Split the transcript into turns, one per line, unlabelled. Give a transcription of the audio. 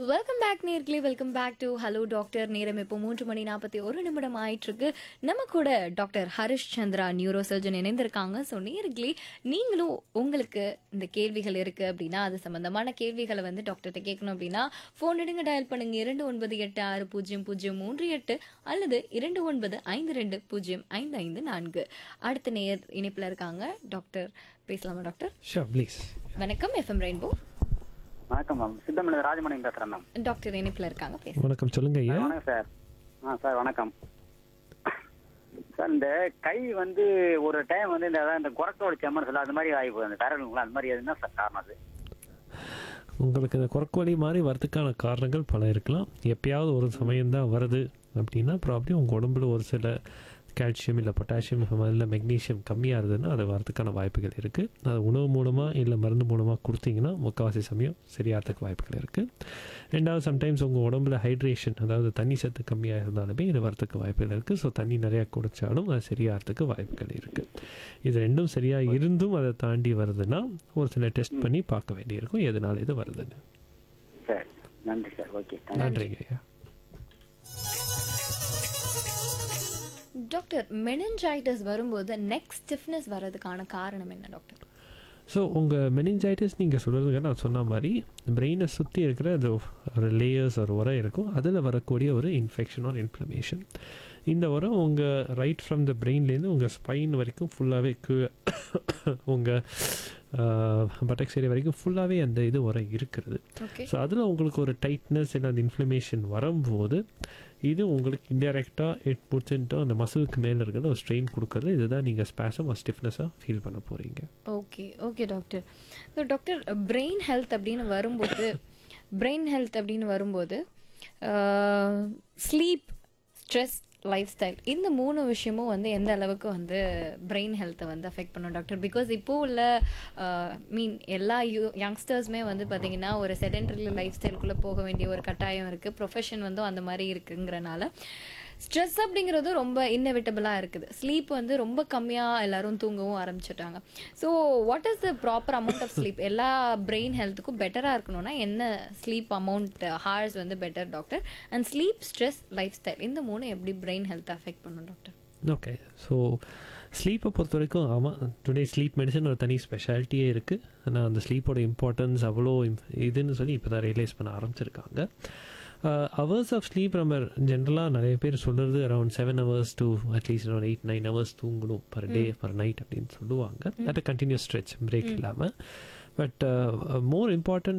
welcome back நேர்களே welcome back to hello doctor நேரம் இப்போ மூன்று மணி நாற்பத்தி ஒரு நிமிடம் ஆயிட்டு இருக்கு நம்ம கூட doctor Harish Chandra neuro surgeon இணைந்திருக்காங்க ஸோ நேர்களே நீங்களும் உங்களுக்கு இந்த கேள்விகள் இருக்கு அப்படின்னா அது சம்பந்தமான கேள்விகளை வந்து டாக்டர்கிட்ட கேட்கணும் அப்படின்னா ஃபோன் எடுங்க டயல் பண்ணுங்க இரண்டு ஒன்பது எட்டு ஆறு பூஜ்ஜியம் பூஜ்ஜியம் மூன்று எட்டு அல்லது இரண்டு ஒன்பது ஐந்து ரெண்டு பூஜ்ஜியம் ஐந்து ஐந்து நான்கு அடுத்த நேர் இணைப்பில் இருக்காங்க டாக்டர் பேசலாமா டாக்டர்
ஷூர் ப்ளீஸ்
வணக்கம் எஃப்எம் ரெயின்போ
வணக்கம் மேம் சித்தமலை ராஜமணி பேசுறேன் மேம்
டாக்டர் இணைப்பில் இருக்காங்க பேச
வணக்கம் சொல்லுங்க ஐயா
வணக்கம் சார் ஆ சார் வணக்கம் சார் இந்த கை வந்து ஒரு டைம் வந்து இந்த அதான் இந்த குரக்கோட செம்மன் சொல்ல அது மாதிரி ஆகி போகுது அந்த தரலுங்களா அது மாதிரி எதுனா சார் காரணம் அது
உங்களுக்கு இந்த குறுக்கு வலி மாதிரி வரதுக்கான காரணங்கள் பல இருக்கலாம் எப்பயாவது ஒரு சமயம் தான் வருது அப்படின்னா ப்ராப்ளி உங்கள் உடம்புல ஒரு சில கால்சியம் இல்லை பொட்டாசியம் இல்லை மெக்னீஷியம் கம்மியாக இருந்ததுன்னா அது வரதுக்கான வாய்ப்புகள் இருக்குது அது உணவு மூலமாக இல்லை மருந்து மூலமாக கொடுத்தீங்கன்னா முக்கால்வாசி சமயம் சரியாகிறதுக்கு வாய்ப்புகள் இருக்குது ரெண்டாவது சம்டைம்ஸ் உங்கள் உடம்புல ஹைட்ரேஷன் அதாவது தண்ணி சத்து கம்மியாக இருந்தாலுமே இது வரதுக்கு வாய்ப்புகள் இருக்குது ஸோ தண்ணி நிறையா குடித்தாலும் அது சரியாகிறதுக்கு வாய்ப்புகள் இருக்குது இது ரெண்டும் சரியாக இருந்தும் அதை தாண்டி வருதுன்னா ஒரு சில டெஸ்ட் பண்ணி பார்க்க வேண்டியிருக்கும் எதனால இது வருதுன்னு
சரி நன்றி சார் ஓகே
நன்றிங்க ஐயா
டாக்டர் மெனஞ்சாய்டஸ் வரும்போது நெக் ஸ்டிஃப்னஸ் வர்றதுக்கான காரணம் என்ன டாக்டர்
ஸோ உங்கள் மெனிஞ்சைட்டிஸ் நீங்கள் சொல்கிறதுக்கு நான் சொன்ன மாதிரி பிரெயினை சுற்றி இருக்கிற அது ஒரு லேயர்ஸ் ஒரு உரம் இருக்கும் அதில் வரக்கூடிய ஒரு இன்ஃபெக்ஷன் ஒரு இன்ஃப்ளமேஷன் இந்த உரம் உங்கள் ரைட் ஃப்ரம் த பிரெயின்லேருந்து உங்கள் ஸ்பைன் வரைக்கும் ஃபுல்லாகவே உங்கள் பட்டக் ஏரியா வரைக்கும் ஃபுல்லாகவே அந்த இது உரம் இருக்கிறது
ஓகே
ஸோ அதில் உங்களுக்கு ஒரு டைட்னஸ் இல்லை அந்த இன்ஃப்ளமேஷன் வரும்போது இது உங்களுக்கு இன்டெரக்டாக இட் புட்ஸ்ன்ட்டு அந்த மசிலுக்கு மேலே இருக்கிற ஒரு ஸ்ட்ரெயின் கொடுக்குறது இதுதான் நீங்கள் ஸ்பேஸம் ஸ்டிஃப்னஸாக ஃபீல் பண்ண போகிறீங்க
okay okay doctor so doctor brain health அப்படின்னு வரும்போது பிரெயின் ஹெல்த் அப்படின்னு வரும்போது ஸ்லீப் ஸ்ட்ரெஸ் லைஃப் ஸ்டைல் இந்த மூணு விஷயமும் வந்து எந்த அளவுக்கு வந்து பிரெயின் ஹெல்த்தை வந்து அஃபெக்ட் பண்ணும் டாக்டர் பிகாஸ் இப்போ உள்ள மீன் எல்லா யூ யங்ஸ்டர்ஸுமே வந்து பார்த்தீங்கன்னா ஒரு செடென்டரி லைஃப் ஸ்டைலுக்குள்ளே போக வேண்டிய ஒரு கட்டாயம் இருக்குது ப்ரொஃபஷன் வந்து அந்த மாதிரி இருக்குங்கிறனால ஸ்ட்ரெஸ் அப்படிங்கிறது ரொம்ப இன்னெவிட்டபிளாக இருக்குது ஸ்லீப் வந்து ரொம்ப கம்மியாக எல்லாரும் தூங்கவும் ஆரம்பிச்சிட்டாங்க so what is the proper amount of sleep எல்லா பிரெயின் ஹெல்த்துக்கும் பெட்டராக இருக்கணும்னா என்ன ஸ்லீப் அமௌண்ட் ஹார்ஸ் வந்து better doctor and sleep stress lifestyle இந்த மூணு எப்படி பிரெயின் ஹெல்த் அஃபெக்ட் பண்ணும் டாக்டர்
ஓகே ஸோ ஸ்லீப்பை பொறுத்த வரைக்கும் ஆமாம் டுடே ஸ்லீப் மெடிசன் ஒரு தனி ஸ்பெஷாலிட்டியே இருக்குது ஆனால் அந்த ஸ்லீப்போட இம்பார்ட்டன்ஸ் அவ்வளோ im- இதுன்னு சொல்லி இப்போ தான் ரியலைஸ் பண்ண ஆரம்பிச்சிருக்காங்க ஹவர்ஸ் ஆஃப் ஸ்லீப் நம்ம ஜென்ரலாக நிறைய பேர் சொல்கிறது around seven hours to at least around eight nine hours தூங்கணும் பர் டே பர் நைட் அப்படின்னு சொல்லுவாங்க at a continuous stretch break இல்லாமல் பட் மோர் இம்பார்ட்டன்ட்